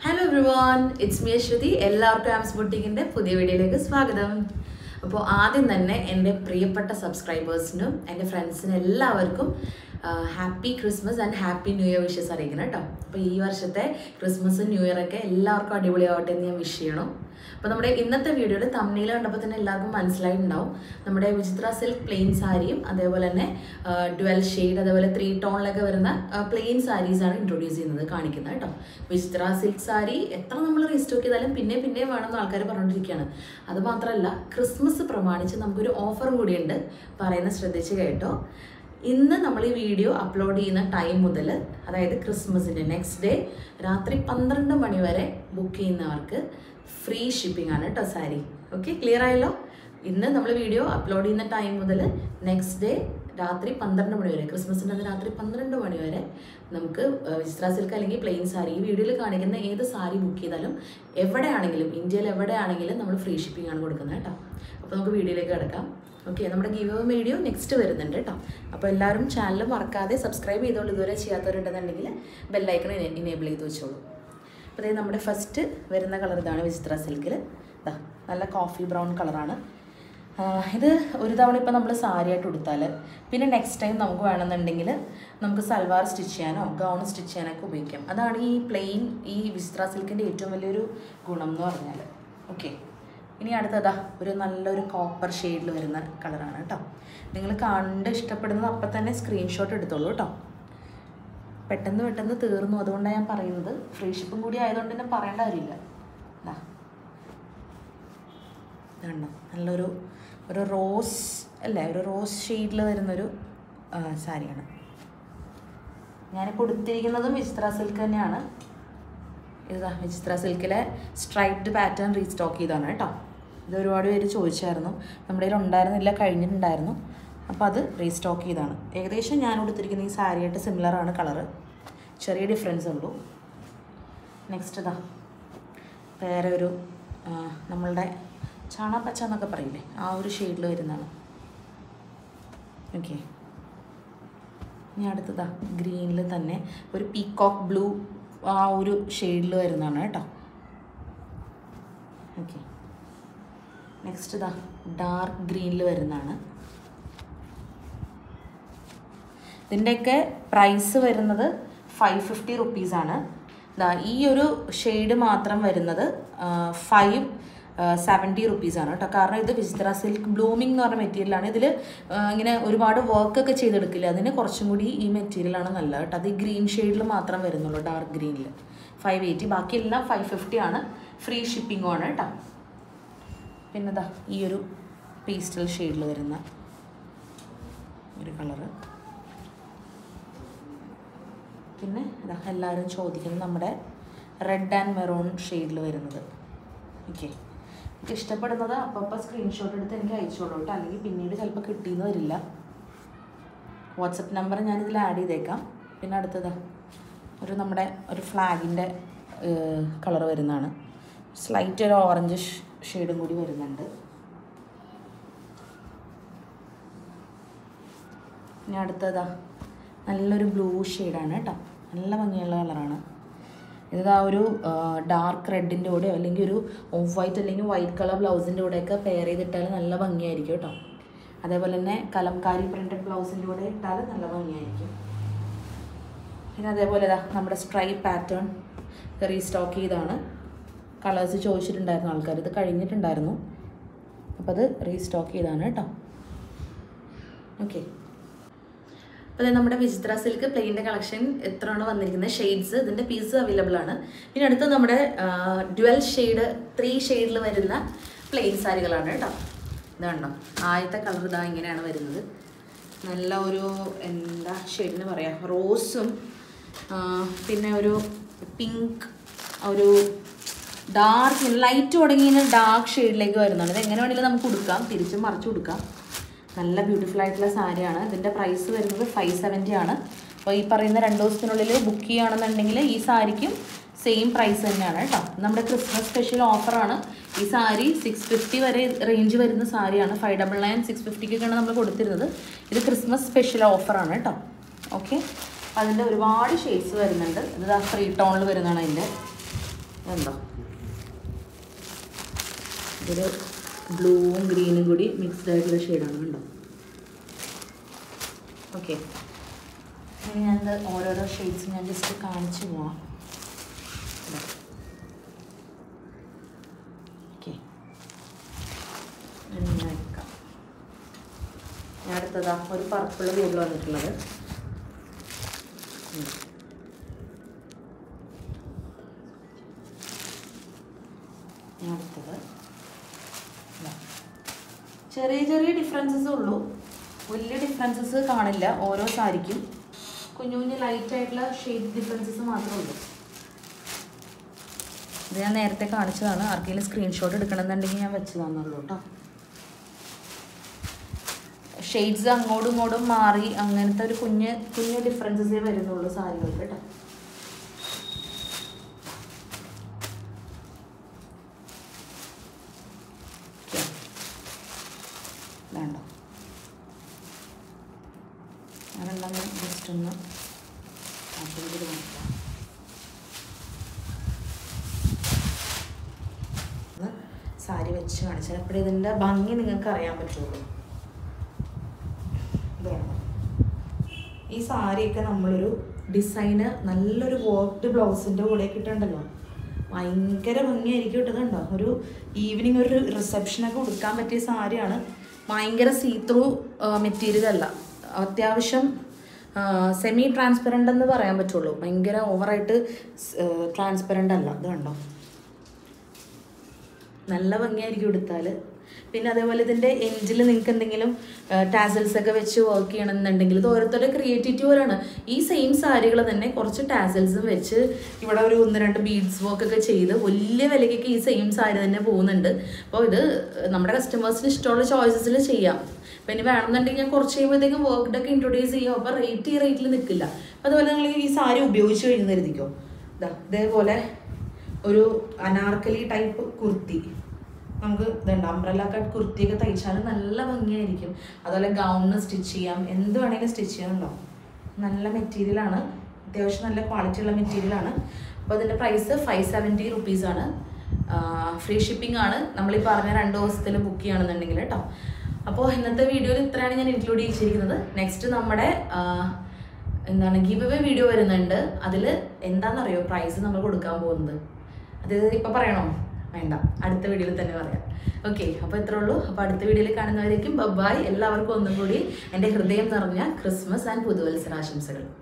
Hello everyone it's me Shruti എല്ലാവർക്കും ആംസ് ബുട്ടിക്കിൻ്റെ പുതിയ വീഡിയോയിലേക്ക് സ്വാഗതം അപ്പോൾ ആദ്യം തന്നെ എൻ്റെ പ്രിയപ്പെട്ട സബ്സ്ക്രൈബേഴ്സിനും എൻ്റെ ഫ്രണ്ട്സിനും എല്ലാവർക്കും happy Christmas and happy new year wishes അറിയിക്കണം കേട്ടോ അപ്പോൾ ഈ വർഷത്തെ ക്രിസ്മസും ന്യൂ ഇയർ ഒക്കെ എല്ലാവർക്കും അടിപൊളിയാവട്ടെ എന്ന് ഞാൻ വിഷ് ചെയ്യണം അപ്പോൾ നമ്മുടെ ഇന്നത്തെ വീഡിയോയിൽ തമ്മിൽ കണ്ടപ്പോൾ തന്നെ എല്ലാവർക്കും മനസ്സിലായിട്ടുണ്ടാവും നമ്മുടെ വിചിത്ര സിൽക്ക് പ്ലെയിൻ സാരിയും അതേപോലെ തന്നെ ഡ്വൽ ഷെയ്ഡ് അതേപോലെ ത്രീ ടോണിലൊക്കെ വരുന്ന പ്ലെയിൻ സാരീസാണ് ഇൻട്രൊഡ്യൂസ് ചെയ്യുന്നത് കാണിക്കുന്നത് കേട്ടോ വിചിത്ര സിൽക്ക് സാരി എത്ര നമ്മൾ റീസ്റ്റോക്ക് ചെയ്താലും പിന്നെ പിന്നെ വേണമെന്ന് ആൾക്കാർ പറഞ്ഞുകൊണ്ടിരിക്കുകയാണ് അത് മാത്രമല്ല ക്രിസ്മസ് പ്രമാണിച്ച് നമുക്കൊരു ഓഫറും കൂടിയുണ്ട് പറയുന്ന ശ്രദ്ധിച്ച് കേട്ടോ ഇന്ന് നമ്മൾ ഈ വീഡിയോ അപ്ലോഡ് ചെയ്യുന്ന ടൈം മുതൽ അതായത് ക്രിസ്മസിൻ്റെ നെക്സ്റ്റ് ഡേ രാത്രി പന്ത്രണ്ട് മണി വരെ ബുക്ക് ചെയ്യുന്നവർക്ക് ഫ്രീ ഷിപ്പിംഗ് ആണ് കേട്ടോ സാരി ഓക്കെ ക്ലിയർ ആയല്ലോ ഇന്ന് നമ്മൾ വീഡിയോ അപ്ലോഡ് ചെയ്യുന്ന ടൈം മുതൽ നെക്സ്റ്റ് ഡേ രാത്രി പന്ത്രണ്ട് മണി വരെ ക്രിസ്മസിൻ്റെ അന്ന് രാത്രി പന്ത്രണ്ട് മണി വരെ നമുക്ക് വിചിത്ര സിൽക്ക് അല്ലെങ്കിൽ പ്ലെയിൻ സാരി ഈ വീഡിയോയിൽ കാണിക്കുന്ന ഏത് സാരി ബുക്ക് ചെയ്താലും എവിടെയാണെങ്കിലും ഇന്ത്യയിൽ എവിടെയാണെങ്കിലും നമ്മൾ ഫ്രീ ഷിപ്പിംഗ് ആണ് കൊടുക്കുന്നത് കേട്ടോ അപ്പോൾ നമുക്ക് വീഡിയോയിലേക്ക് കിടക്കാം ഓക്കെ നമ്മുടെ ഗീവ് വീഡിയോ നെക്സ്റ്റ് വരുന്നുണ്ട് കേട്ടോ അപ്പോൾ എല്ലാവരും ചാനൽ മറക്കാതെ സബ്സ്ക്രൈബ് ചെയ്തോളൂ ഇതുവരെ ചെയ്യാത്തവരുണ്ടെന്നുണ്ടെങ്കിൽ ബെല്ലൈക്കൺ ഇനേബിൾ ചെയ്ത് വെച്ചോളൂ അപ്പോൾ ഇത് നമ്മുടെ ഫസ്റ്റ് വരുന്ന കളർ ഇതാണ് വിചിത്ര സിൽക്കിൽ ഇതാ നല്ല കോഫി ബ്രൗൺ കളറാണ് ഇത് ഒരു തവണ ഇപ്പോൾ നമ്മൾ സാരിയായിട്ട് ഉടുത്താൽ പിന്നെ നെക്സ്റ്റ് ടൈം നമുക്ക് വേണമെന്നുണ്ടെങ്കിൽ നമുക്ക് സൽവാർ സ്റ്റിച്ച് ചെയ്യാനോ ഗൗൺ സ്റ്റിച്ച് ചെയ്യാനൊക്കെ ഉപയോഗിക്കാം അതാണ് ഈ പ്ലെയിൻ ഈ വിചിത്ര സിൽക്കിൻ്റെ ഏറ്റവും വലിയൊരു ഗുണം എന്ന് പറഞ്ഞാൽ ഓക്കെ ഇനി അടുത്തതാ ഒരു നല്ലൊരു കോപ്പർ ഷെയ്ഡിൽ വരുന്ന കളറാണ് കേട്ടോ നിങ്ങൾ കണ്ട് ഇഷ്ടപ്പെടുന്നത് അപ്പം തന്നെ സ്ക്രീൻഷോട്ട് എടുത്തോളൂ കേട്ടോ പെട്ടെന്ന് പെട്ടെന്ന് തീർന്നു അതുകൊണ്ടാണ് ഞാൻ പറയുന്നത് ഫ്രീ ഷിപ്പും കൂടി ആയതുകൊണ്ട് തന്നെ പറയേണ്ട കാര്യമില്ല ഇതാ ഇതുണ്ടോ നല്ലൊരു ഒരു റോസ് അല്ലേ ഒരു റോസ് ഷെയ്ഡിൽ വരുന്നൊരു സാരിയാണ് ഞാനിപ്പോൾ ഉടുത്തിരിക്കുന്നതും വിചിത്ര സിൽക്ക് തന്നെയാണ് ഇതാ വിചിത്ര സിൽക്കിലെ സ്ട്രൈപ്ഡ് പാറ്റേൺ റീസ്റ്റോക്ക് ചെയ്താണ് കേട്ടോ ഇത് ഒരുപാട് പേര് ചോദിച്ചായിരുന്നു നമ്മുടെ കയ്യിൽ ഉണ്ടായിരുന്നില്ല കഴിഞ്ഞിട്ടുണ്ടായിരുന്നു അപ്പോൾ അത് റീസ്റ്റോക്ക് ചെയ്താണ് ഏകദേശം ഞാൻ ഉടുത്തിരിക്കുന്ന ഈ സാരിയായിട്ട് സിമിലർ ആണ് കളറ് ചെറിയ ഡിഫറൻസ് ഉള്ളൂ നെക്സ്റ്റ് ഇതാ വേറെ ഒരു നമ്മളുടെ ചാണാപ്പച്ച എന്നൊക്കെ പറയില്ലേ ആ ഒരു ഷെയ്ഡിൽ വരുന്നതാണ് ഓക്കെ ഇനി അടുത്തതാ ഗ്രീനിൽ തന്നെ ഒരു പീക്കോക്ക് ബ്ലൂ ആ ഒരു ഷെയ്ഡിൽ വരുന്നതാണ് കേട്ടോ ഓക്കെ നെക്സ്റ്റ് ഇതാ ഡാർക്ക് ഗ്രീനിൽ വരുന്നതാണ് ഇതിൻ്റെയൊക്കെ പ്രൈസ് വരുന്നത് ഫൈവ് ഫിഫ്റ്റി റുപ്പീസാണ് ഇതാ ഈ ഒരു ഷെയ്ഡ് മാത്രം വരുന്നത് ഫൈവ് സെവൻറ്റി റുപ്പീസാണ് കേട്ടോ കാരണം ഇത് വിചിത്ര സിൽക്ക് ബ്ലൂമിംഗ് എന്ന് പറഞ്ഞ മെറ്റീരിയലാണ് ഇതിൽ ഇങ്ങനെ ഒരുപാട് വർക്കൊക്കെ ചെയ്തെടുക്കില്ല അതിന് കുറച്ചും കൂടി ഈ മെറ്റീരിയലാണ് നല്ലത് കേട്ടോ അത് ഈ ഗ്രീൻ ഷെയ്ഡിൽ മാത്രം വരുന്നുള്ളൂ ഡാർക്ക് ഗ്രീനിൽ ഫൈവ് എയ്റ്റി ബാക്കിയെല്ലാം ഫൈവ് ഫിഫ്റ്റി ആണ് ഫ്രീ ഷിപ്പിങ്ങും ആണ് കേട്ടോ പിന്നെ ഇതാ ഈ ഒരു പേസ്റ്റൽ ഷെയ്ഡിൽ വരുന്ന ഒരു കളറ് പിന്നെ ഇതാ എല്ലാവരും ചോദിക്കുന്നത് നമ്മുടെ റെഡ് ആൻഡ് മെറൂൺ ഷെയ്ഡിൽ വരുന്നത് ഓക്കെ എനിക്ക് ഇഷ്ടപ്പെടുന്നത് അപ്പം അപ്പം സ്ക്രീൻഷോട്ട് എടുത്ത് എനിക്ക് അയച്ചോളൂ കേട്ടോ അല്ലെങ്കിൽ പിന്നീട് ചിലപ്പോൾ കിട്ടിയെന്ന് വരില്ല വാട്സപ്പ് നമ്പർ ഞാൻ ഇതിൽ ആഡ് ചെയ്തേക്കാം പിന്നെ അടുത്തത് ഒരു നമ്മുടെ ഒരു ഫ്ലാഗിൻ്റെ കളർ വരുന്നതാണ് സ്ലൈറ്റ് ഒരു ഓറഞ്ച് ഷെയ്ഡും കൂടി വരുന്നുണ്ട് ഇനി അടുത്തതാ നല്ലൊരു ബ്ലൂ ഷെയ്ഡാണ് കേട്ടോ നല്ല ഭംഗിയുള്ള കളറാണ് ഇത് ആ ഒരു ഡാർക്ക് റെഡിൻ്റെ കൂടെയോ അല്ലെങ്കിൽ ഒരു ഓഫ് വൈറ്റ് അല്ലെങ്കിൽ വൈറ്റ് കളർ ബ്ലൗസിൻ്റെ കൂടെയൊക്കെ പെയർ ചെയ്തിട്ടാൽ നല്ല ഭംഗിയായിരിക്കും കേട്ടോ അതേപോലെ തന്നെ കലംകാരി പ്രിൻറ്റഡ് ബ്ലൗസിൻ്റെ കൂടെ ഇട്ടാൽ നല്ല ഭംഗിയായിരിക്കും പിന്നെ അതേപോലെ ഇതാ നമ്മുടെ സ്ട്രൈപ്പ് പാറ്റേൺ റീസ്റ്റോക്ക് ചെയ്താണ് കളേഴ്സ് ചോദിച്ചിട്ടുണ്ടായിരുന്നു ആൾക്കാർ ഇത് കഴിഞ്ഞിട്ടുണ്ടായിരുന്നു അപ്പോൾ അത് റീസ്റ്റോക്ക് ചെയ്താണ് കേട്ടോ ഓക്കെ അപ്പോൾ നമ്മുടെ വിചിത്ര സിൽക്ക് പ്ലെയിൻ്റെ കളക്ഷൻ എത്രയാണ് വന്നിരിക്കുന്നത് ഷെയ്ഡ്സ് ഇതിൻ്റെ പീസ് അവൈലബിൾ ആണ് പിന്നെ അടുത്ത് നമ്മുടെ ഡ്വൽ ഷെയ്ഡ് ത്രീ ഷെയ്ഡിൽ വരുന്ന പ്ലെയിൻ സാരികളാണ് കേട്ടോ ഇതാണോ ആദ്യത്തെ കളർ ഇതാ ഇങ്ങനെയാണ് വരുന്നത് നല്ല ഒരു എന്താ ഷെയ്ഡിന് പറയാം റോസും പിന്നെ ഒരു പിങ്ക് ഒരു ഡാർക്ക് ലൈറ്റ് തുടങ്ങിയ ഡാർക്ക് ഷെയ്ഡിലേക്ക് വരുന്നുണ്ട് ഇത് എങ്ങനെ വേണമെങ്കിലും നമുക്ക് കൊടുക്കാം തിരിച്ചും മറിച്ച് കൊടുക്കാം നല്ല ബ്യൂട്ടിഫുൾ ആയിട്ടുള്ള സാരിയാണ് ഇതിൻ്റെ പ്രൈസ് വരുന്നത് ഫൈവ് സെവൻറ്റി ആണ് അപ്പോൾ ഈ പറയുന്ന രണ്ട് ദിവസത്തിനുള്ളിൽ ബുക്ക് ചെയ്യുകയാണെന്നുണ്ടെങ്കിൽ ഈ സാരിക്കും സെയിം പ്രൈസ് തന്നെയാണ് കേട്ടോ നമ്മുടെ ക്രിസ്മസ് സ്പെഷ്യൽ ഓഫറാണ് ഈ സാരി സിക്സ് ഫിഫ്റ്റി വരെ റേഞ്ച് വരുന്ന സാരിയാണ് ഫൈവ് ഡബിൾ നയൻ സിക്സ് ഫിഫ്റ്റിക്കൊക്കെയാണ് നമ്മൾ കൊടുത്തിരുന്നത് ഇത് ക്രിസ്മസ് സ്പെഷ്യൽ ഓഫറാണ് കേട്ടോ ഓക്കെ അതിൻ്റെ ഒരുപാട് ഷെയ്ഡ്സ് വരുന്നുണ്ട് ഇത് ത്രീ ടോണിൽ വരുന്നതാണ് അതിൻ്റെ എന്താ ഇതൊരു ബ്ലൂവും ഗ്രീനും കൂടി മിക്സ്ഡ് ആയിട്ടുള്ള ഷെയ്ഡാണ് കണ്ടോ ഓക്കെ ഇനി ഞാനത് ഓരോരോ ഷെയ്ഡ്സ് ഞാൻ ജസ്റ്റ് കാണിച്ചു പോവാം ഓക്കെ വെക്കാം ഞാൻ അടുത്തതാ ഒരു പർപ്പിൾ കൂടുതൽ വന്നിട്ടുള്ളത് ഉം. ഇനി അടുത്തത് ഇതാ. ചെറിയ ചെറിയ ഡിഫറൻസസ് ഉള്ളൂ വലിയ ഡിഫറൻസസ് കാണില്ല ഓരോ സാരിക്കും കുഞ്ഞു കുഞ്ഞു ലൈറ്റ് ആയിട്ടുള്ള ഷെയ്ഡ് ഡിഫറൻസസ് മാത്രമേ ഉള്ളൂ ഇത് ഞാൻ നേരത്തെ കാണിച്ചതാണ് ആർക്കെങ്കിലും സ്ക്രീൻഷോട്ട് എടുക്കണമെന്നുണ്ടെങ്കിൽ ഞാൻ വെച്ച് തന്നുള്ളൂ കേട്ടോ ഷെയ്ഡ്സ് അങ്ങോട്ടും ഇങ്ങോട്ടും മാറി അങ്ങനത്തെ ഒരു കുഞ്ഞ് കുഞ്ഞു ഡിഫറൻസസേ വരുന്നുള്ളൂ സാരികൾക്ക് കേട്ടോ Okay. വേണ്ടോ ഞാനെല്ലാം ജസ്റ്റ് ഒന്ന് അതും കൂടി നോക്കാം ഒന്ന് സാരി വെച്ച് കാണിച്ചാൽ അപ്പോഴേ ഇതിൻ്റെ ഭംഗി നിങ്ങൾക്ക് അറിയാൻ പറ്റുള്ളൂ ഇത് വേണം ഈ സാരിയൊക്കെ നമ്മളൊരു ഡിസൈന് നല്ലൊരു വർക്ക്ഡ് ബ്ലൗസിൻ്റെ കൂടെ കിട്ടുന്നുണ്ടല്ലോ ഭയങ്കര ഭംഗിയായിരിക്കും കിട്ടുന്നുണ്ടോ ഒരു ഈവനിങ് ഒരു റിസപ്ഷനൊക്കെ കൊടുക്കാൻ പറ്റിയ സാരിയാണ് ഭയങ്കര സീ ത്രൂ മെറ്റീരിയൽ അല്ല അത്യാവശ്യം സെമി ട്രാൻസ്പെറൻ്റ് എന്ന് പറയാൻ പറ്റുള്ളൂ ഭയങ്കര ഓവറായിട്ട് ട്രാൻസ്പെറൻ്റ് അല്ല ഇത് കണ്ടോ നല്ല ഭംഗിയായിരിക്കും എടുത്താൽ പിന്നെ അതേപോലെ ഇതിൻ്റെ എൻഡിൽ നിങ്ങൾക്ക് എന്തെങ്കിലും ടാസൽസ് ഒക്കെ വെച്ച് വർക്ക് ചെയ്യണമെന്നുണ്ടെങ്കിൽ ഇത് ഓരോരുത്തരുടെ ക്രിയേറ്റിവിറ്റി പോലെയാണ് ഈ സെയിം സാരികൾ തന്നെ കുറച്ച് ടാസൽസും വെച്ച് ഇവിടെ ഒരു ഒന്ന് രണ്ട് ബീഡ്സ് വർക്ക് ഒക്കെ ചെയ്ത് വലിയ വിലയ്ക്കൊക്കെ ഈ സെയിം സാരി തന്നെ പോകുന്നുണ്ട് അപ്പോൾ ഇത് നമ്മുടെ കസ്റ്റമേഴ്സിന് ഇഷ്ടമുള്ള ചോയ്സസിൽ ചെയ്യാം അപ്പോൾ ഇനി വേണമെന്നുണ്ടെങ്കിൽ ഞാൻ കുറച്ച് കഴിയുമ്പോഴത്തേക്കും വർക്ക്ഡ് ഒക്കെ ഇൻട്രൊഡ്യൂസ് ചെയ്യും അപ്പോൾ റേറ്റ് ഈ റേറ്റിൽ നിൽക്കില്ല അപ്പോൾ അതുപോലെ നിങ്ങൾ ഈ സാരി ഉപയോഗിച്ച് കഴിഞ്ഞ് കരുതിക്കോ ഇതാ ഇതേപോലെ ഒരു അനാർക്കലി ടൈപ്പ് കുർത്തി നമുക്ക് ഇതുണ്ട് അംബ്രല്ല കട്ട് കുർത്തിയൊക്കെ തയ്ച്ചാൽ നല്ല ഭംഗിയായിരിക്കും അതുപോലെ ഗൗണിന് സ്റ്റിച്ച് ചെയ്യാം എന്ത് വേണമെങ്കിലും സ്റ്റിച്ച് ചെയ്യാമല്ലോ നല്ല മെറ്റീരിയലാണ് അത്യാവശ്യം നല്ല ക്വാളിറ്റി ഉള്ള മെറ്റീരിയലാണ് അപ്പോൾ അതിൻ്റെ പ്രൈസ് ഫൈവ് സെവൻറ്റി റുപ്പീസാണ് ഫ്രീ ഷിപ്പിംഗ് ആണ് നമ്മൾ ഈ പറഞ്ഞ രണ്ട് ദിവസത്തിൽ ബുക്ക് ചെയ്യുകയാണെന്നുണ്ടെങ്കിൽ കേട്ടോ അപ്പോൾ ഇന്നത്തെ വീഡിയോയിൽ ഇത്രയാണ് ഞാൻ ഇൻക്ലൂഡ് ചെയ്തിരിക്കുന്നത് നെക്സ്റ്റ് നമ്മുടെ ആ, എന്താണ് ഗീവ് അവേ വീഡിയോ വരുന്നുണ്ട് അതിൽ എന്താണെന്നറിയോ പ്രൈസ് നമ്മൾ കൊടുക്കാൻ പോകുന്നത് അത് ഇപ്പോൾ പറയണോ വേണ്ട അടുത്ത വീഡിയോയിൽ തന്നെ പറയാം ഓക്കെ അപ്പോൾ ഇത്രേ ഉള്ളൂ അപ്പോൾ അടുത്ത വീഡിയോയിൽ കാണുന്നവരേക്കും ബബായ് എല്ലാവർക്കും ഒന്നും കൂടി എൻ്റെ ഹൃദയം നിറഞ്ഞ ക്രിസ്മസ് ആൻഡ് പുതുവത്സരാശംസകൾ